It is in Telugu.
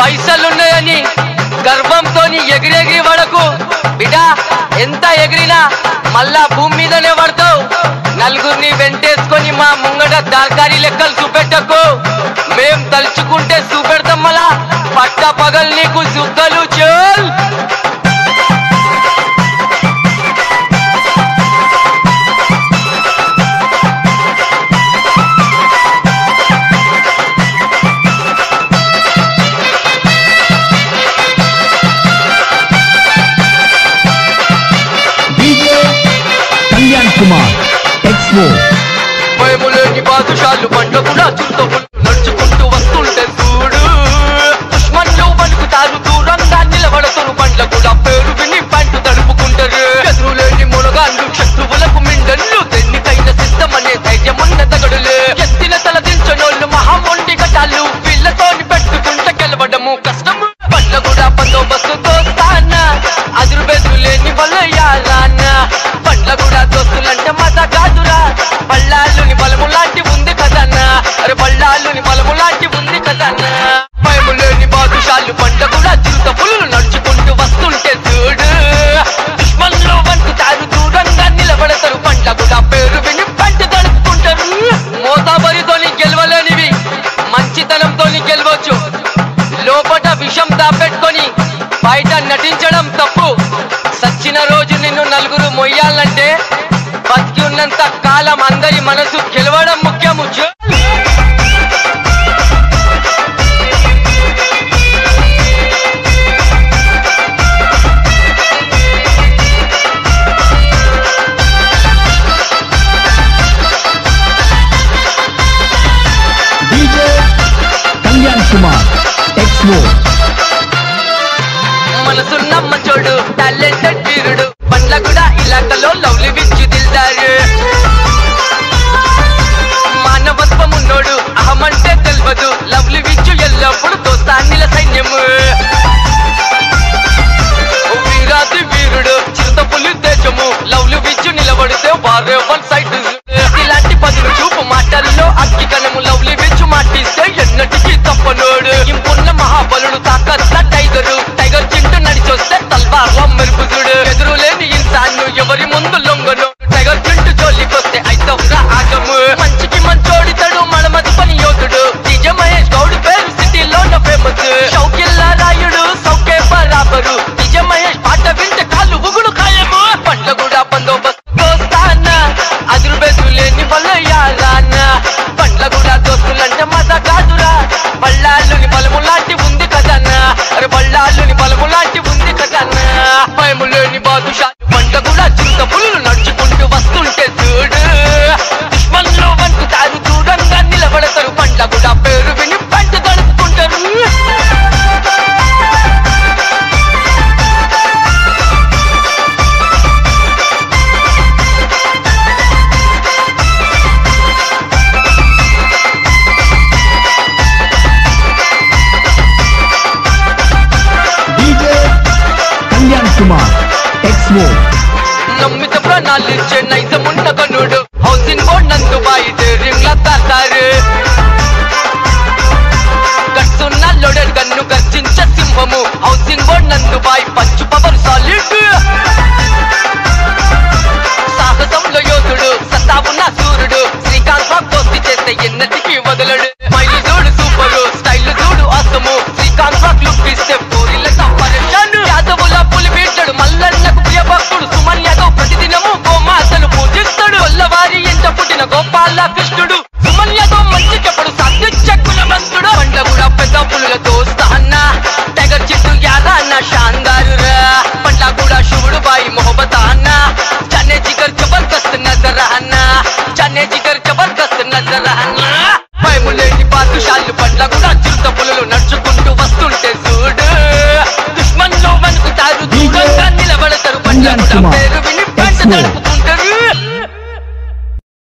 పైసలున్నాయని గర్వంతో ఎగిరెగిరి పడకు బిడా ఎంత ఎగిరినా మళ్ళా భూమి మీదనే పడతావు నలుగురిని వెంటేసుకొని మా ముంగట దార్కారి లెక్కలు చూపెట్టకు మేం తలుచుకుంటే చూపెడతాం మళ్ళా పట్ట పగల్ నీకు సుక్కలు చోల్ డీజే కళ్యాణ్ కుమార్ ఎక్స్మో మేము లేని బాదుషాలు బండ్ల కూడా చుట్టములు నడుచుకుంటూ వస్తుంటే చూడు దుష్మన్లు పలుకుతారు దూరంగా నిలబడతారు బండ్ల కూడా పేరు విని పంట తడుపుకుంటారు ఎదురు లేని మునగాళ్ళు శత్రువులకు మిండళ్ళు దేనికైన సిద్ధమనే ధైర్యం ఉన్న తగడులే ఎత్తిన తల దించనోళ్ళు మహామొండి గటాలు వీళ్ళతోని పెట్టుకుంటే గెలవడము కష్టము బండ్ల కూడా బందోబస్తు దోస్తాన అదురు బెదురు లేని వలయాలాన బండ్ల కూడా దోస్తులంటే మజా కాదురా బళ్ళాలుని బలము లాంటి ఉంది కదన్నా అరే బళ్ళాలుని బలము లాంటి ఉంది కదన్నా భయము లేని బాదుషాలు బండ్ల కూడా చిరుత పులులు నడుచుకుంటూ వస్తుంటే చూడు దుష్మన్లు వంటుతారు దూరంగా నిలబడతారు బండ్ల కూడా పేరు విని పంట తడుపుకుంటారు మోతాబరితోని గెలవలేనివి మంచితనంతోని గెలవచ్చు లోపట విషం దాపెట్టుకొని బయట నటించడం తప్పు సచ్చిన రోజు నిన్ను నలుగురు మొయ్యాలంటే బతికి ఉన్నంత కాలం అందరి మనసు గెలవడం ముఖ్యము చూ- డీజే కళ్యాణ్ కుమార్ ఎక్స్మో మనసున్న మంచోడు టాలెంటెడ్ వీరుడు పండ్ల కూడా ఇలాకలో లవ్లీ విచ్చు దిల్దారు మానవత్వం ఉన్నోడు అహమంటే తెలియదు లవ్లీ విచ్చు ఎల్లప్పుడు దోస్తాన్నిల సైన్యము వీరాది వీరుడు చిరుత పులి దేశము లవ్లీ విచ్చు నిలబడితే వారే వన్ సైడ్ ఇలాంటి పదులు చూపు మాటల్లో అక్కి కనము లవ్లీ విచ్చు మాటిస్తే ఎన్నటికీ తప్పనోడు ఇంపున్న మహాబలుడు తాకత్త టైగరు టైగర్ చింటూ నడిచొస్తే తల్వార్లో మెరుపు చూడు ఎదురు లేని ఇన్సాన్ను ఎవరి ముందు లొంగను టైగర్ చింటూ జోలికొస్తే అయితవురా ఆగము మంచికి మంచోడితడు మడమది పని యోధుడు డీజే మహేష్ గౌడ్ పేరు సిటీలో ఫేమస్ షౌకిల్లా రాయుడు సౌకే బరాబరు డీజే మహేష్ పాట వింటే కాళ్ళు ఉగుడు ఖాయము పట్ల కూడా బందోబస్తు దోస్తాన అదురు బెదురు లేని వలయాలాన పండ్ల కూడా దోస్తులంటే మజా కాదురా బళ్ళాలుని బలము లాంటి ఉంది కదన్నా అరే బళ్ళాలుని బలము లాంటి ఉంది కదన్నా భయము లేని బాదుషా పంట కూడా చిరుత పుల్లు నడుచుకుంటూ వస్తుంటే చూడు దుష్మన్లు వంటుతారు దూరంగా నిలబడతారు పండ్ల కూడా పేరు విని పంట తడుపుకుంటారు డీజే కళ్యాణ్ కుమార్ ఎక్స్మో నమ్మిత ప్రాణాలు ఇచ్చే నైజమున్న కనుడు హౌసింగ్ బోర్డ్ నందు బయట రింగ్ల తాతారు గట్టున్న లోడెడ్ గన్ను గర్జించే సింహము housing board Nandu boy punch power solid సాహసంలో యోధుడు సతావున్న సూర్యుడు శ్రీకాంత్ బాబు దోస్తి చేస్తే ఎన్నటికీ వదలడు మైలు చూడు సూపరు స్టైల్ చూడు అసము శ్రీకాంత్ బాబు లుక్ ఇస్తే